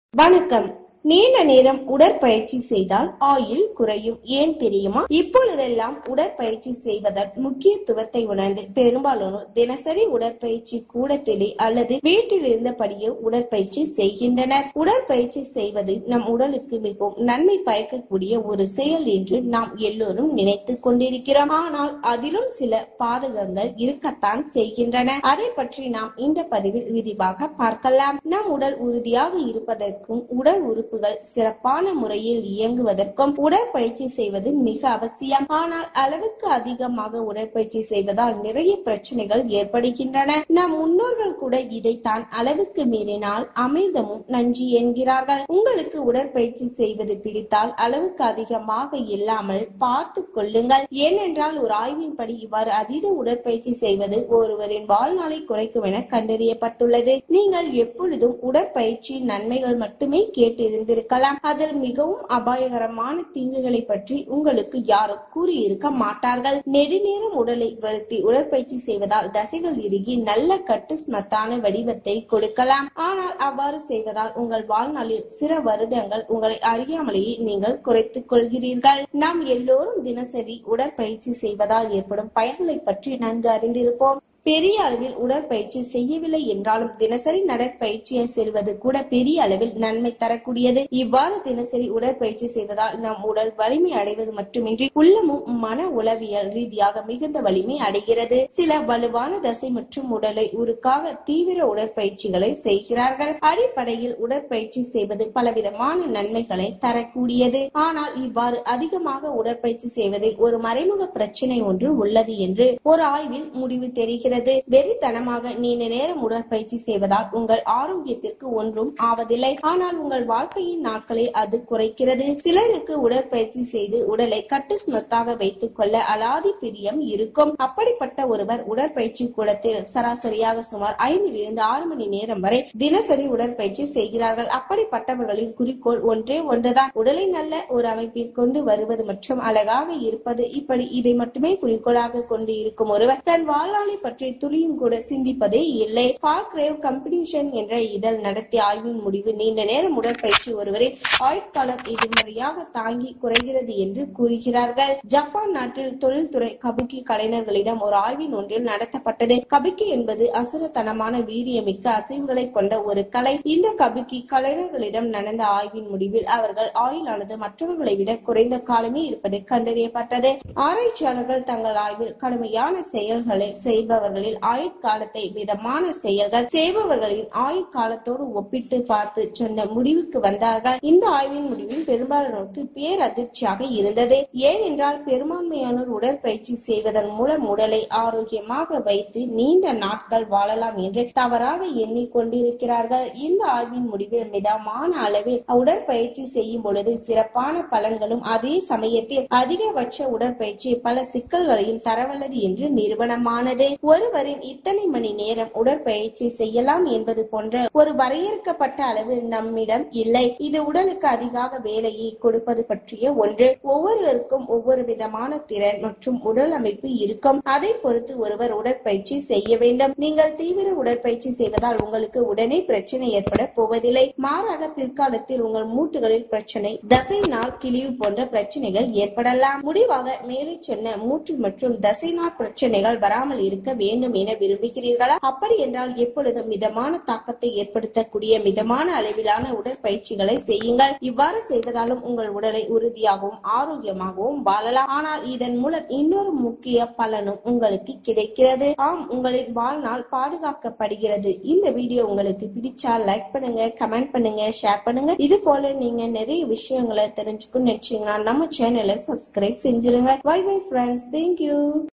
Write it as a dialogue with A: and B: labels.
A: வணக்கம் நீண்ட நேரம் உடற்பயிற்சி செய்தால் ஆயுள் குறையும் ஏன் தெரியுமா இப்பொழுதெல்லாம் உடற்பயிற்சி செய்வதன் முக்கியத்துவத்தை உணர்ந்து பெரும்பாலானோர் தினசரி உடற்பயிற்சி கூடத்திலே அல்லது வீட்டில் இருந்தபடியே உடற்பயிற்சி செய்கின்றனர் உடற்பயிற்சி செய்வது நம் உடலுக்கு மிகவும் நன்மை பயக்கக்கூடிய ஒரு செயல் என்று நாம் எல்லோரும் நினைத்து கொண்டிருக்கிறோம் ஆனால் அதிலும் சில பாதகங்கள் இருக்கத்தான் செய்கின்றன அதை பற்றி நாம் இந்த பதிவில் விரிவாக பார்க்கலாம் நம் உடல் உறுதியாக இருப்பதற்கும் உடல் உறுப்புகள் சிறப்பான முறையில் இயங்குவதற்கும் உடற்பயிற்சி செய்வது மிக அவசியம் ஆனால் அளவுக்கு அதிகமாக உடற்பயிற்சி செய்வதால் நிறைய பிரச்சனைகள் ஏற்படுகின்றன நம் முன்னோர்கள் கூட இதைத்தான் அளவுக்கு மீறினால் அமிர்தமும் நஞ்சு என்கிறார்கள் உங்களுக்கு உடற்பயிற்சி செய்வது பிடித்தால் அளவுக்கு அதிகமாக இல்லாமல் பார்த்து கொள்ளுங்கள் ஏனென்றால் ஒரு ஆய்வின்படி இவ்வாறு அதீத உடற்பயிற்சி செய்வது ஒருவரின் வாழ்நாளை குறைக்கும் என கண்டறியப்பட்டுள்ளது நீங்கள் எப்பொழுதும் உடற்பயிற்சியின் நன்மைகள் மட்டுமே கேட்டிருந்திருக்கலாம் அதில் மிகவும் அபாயகரமான தீங்குகளை பற்றி உங்களுக்கு யாரும் கூறியிருக்க மாட்டார்கள் நெடுநேரம் உடலை வருத்தி உடற்பயிற்சி செய்வதால் தசைகள் இறுகி நல்ல கட்டு ஸ்மத்தான வடிவத்தை கொடுக்கலாம் ஆனால் அவ்வாறு செய்வதால் உங்கள் வாழ்நாளில் சில வருடங்கள் உங்களை அறியாமலேயே நீங்கள் குறைத்துக் கொள்கிறீர்கள் நாம் எல்லோரும் தினசரி உடற்பயிற்சி செய்வதால் ஏற்படும் பயன்களை பற்றி நன்கு அறிந்திருப்போம் பெரிய அளவில் உடற்பயிற்சி செய்யவில்லை என்றாலும் தினசரி நடைப்பயிற்சியை செல்வது கூட பெரிய அளவில் நன்மை தரக்கூடியது இவ்வாறு தினசரி உடற்பயிற்சி செய்வதால் நம் உடல் வலிமை அடைவது மட்டுமின்றி உள்ளமும் மன உளவியல் ரீதியாக மிகுந்த வலிமை அடைகிறது சில வலுவான தசை மற்றும் உடலை உருக்காக தீவிர உடற்பயிற்சிகளை செய்கிறார்கள் அடிப்படையில் உடற்பயிற்சி செய்வது பலவிதமான நன்மைகளை தரக்கூடியது ஆனால் இவ்வாறு அதிகமாக உடற்பயிற்சி செய்வதில் ஒரு மறைமுக பிரச்சனை ஒன்று உள்ளது என்று ஒரு ஆய்வில் முடிவு தெரிகிறது இருக்கிறது வெறித்தனமாக நீண்ட நேரம் உடற்பயிற்சி செய்வதால் உங்கள் ஆரோக்கியத்திற்கு ஒன்றும் ஆவதில்லை ஆனால் உங்கள் வாழ்க்கையின் நாட்களை அது குறைக்கிறது சிலருக்கு உடற்பயிற்சி செய்து உடலை கட்டு சுமத்தாக வைத்துக் கொள்ள அலாதி பிரியம் இருக்கும் அப்படிப்பட்ட ஒருவர் உடற்பயிற்சி கூடத்தில் சராசரியாக சுமார் ஐந்திலிருந்து ஆறு மணி நேரம் வரை தினசரி உடற்பயிற்சி செய்கிறார்கள் அப்படிப்பட்டவர்களின் குறிக்கோள் ஒன்றே ஒன்றுதான் உடலை நல்ல ஒரு அமைப்பில் கொண்டு வருவது மற்றும் அழகாக இருப்பது இப்படி இதை மட்டுமே குறிக்கோளாக கொண்டு இருக்கும் ஒருவர் தன் வாழ்நாளை பற்றி துளியும் கூட சிந்திப்பதே இல்லை பாக்ரேவ் கம்பெடிஷன் என்ற இதழ் நடத்திய ஆய்வின் முடிவு நீண்ட நேரம் உடற்பயிற்சி ஒருவரின் ஆயுட்காலம் எதிர்மறையாக தாங்கி குறைகிறது என்று கூறுகிறார்கள் ஜப்பான் நாட்டில் தொழில்துறை கபுக்கி கலைஞர்களிடம் ஒரு ஆய்வின் ஒன்றில் நடத்தப்பட்டது கபுக்கி என்பது அசுரத்தனமான வீரியமிக்க அசைவுகளை கொண்ட ஒரு கலை இந்த கபுக்கி கலைஞர்களிடம் நடந்த ஆய்வின் முடிவில் அவர்கள் ஆயுளானது மற்றவர்களை விட குறைந்த காலமே இருப்பது கண்டறியப்பட்டது ஆராய்ச்சியாளர்கள் தங்கள் ஆய்வில் கடுமையான செயல்களை செய்பவர்களில் ஆயுட்காலத்தை மிதமான செயல்கள் செய்பவர்களின் ஆயுட்காலத்தோடு ஒப்பிட்டு பார்த்து சொன்ன முடிவுக்கு வந்தார்கள் இந்த ஆய்வின் முடிவில் பெரும்பாலானோருக்கு பேரதிர்ச்சியாக இருந்தது ஏனென்றால் பெரும்பான்மையானோர் உடற்பயிற்சி செய்வதன் மூலம் உடலை ஆரோக்கியமாக வைத்து நீண்ட நாட்கள் வாழலாம் என்று தவறாக எண்ணிக்கொண்டிருக்கிறார்கள் இந்த ஆய்வின் முடிவில் மிதமான அளவில் உடற்பயிற்சி செய்யும் பொழுது சிறப்பான பலன்களும் அதே சமயத்தில் அதிகபட்ச உடற்பயிற்சி பல சிக்கல்களையும் தரவல்லது என்று நிறுவனமானது ஒருவரின் இத்தனை மணி நேரம் உடற்பயிற்சி செய்யலாம் என்பது போன்ற ஒரு வரையறுக்கப்பட்ட அளவு நம்மிடம் இல்லை இது உடலுக்கு அதிகாக வேலையை கொடுப்பது பற்றிய ஒன்று ஒவ்வொருவருக்கும் ஒவ்வொரு விதமான திறன் மற்றும் உடல் அமைப்பு இருக்கும் அதை பொறுத்து ஒருவர் உடற்பயிற்சி செய்ய வேண்டும் நீங்கள் தீவிர உடற்பயிற்சி செய்வதால் உங்களுக்கு உடனே பிரச்சனை ஏற்பட போவதில்லை மாறாக பிற்காலத்தில் உங்கள் மூட்டுகளில் பிரச்சனை தசை நாள் கிழிவு போன்ற பிரச்சனைகள் ஏற்படலாம் முடிவாக மேலே சொன்ன மூட்டு மற்றும் தசை நாள் பிரச்சனைகள் வராமல் இருக்க வேண்டும் என விரும்புகிறீர்களா அப்படி என்றால் எப்பொழுதும் மிதமான தாக்கத்தை ஏற்படுத்தக்கூடிய மிதமான அளவிலான உடற்பயிற்சிகளை செய்யுங்கள் இவ்வாறு செய்வதாலும் உங்கள் உடலை உறுதியாகவும் ஆரோக்கியமாகவும் வாழலாம் ஆனால் இதன் மூலம் இன்னொரு முக்கிய பலனும் உங்களுக்கு கிடைக்கிறது ஆம் உங்களின் வாழ்நாள் பாதுகாக்கப்படுகிறது இந்த வீடியோ உங்களுக்கு பிடிச்சா லைக் பண்ணுங்க கமெண்ட் பண்ணுங்க ஷேர் பண்ணுங்க இது போல நீங்க நிறைய விஷயங்களை தெரிஞ்சுக்கணும்னு நினைச்சீங்கன்னா நம்ம சேனலை சப்ஸ்கிரைப் செஞ்சிருங்க பை பை ஃப்ரெண்ட்ஸ் தேங்க்யூ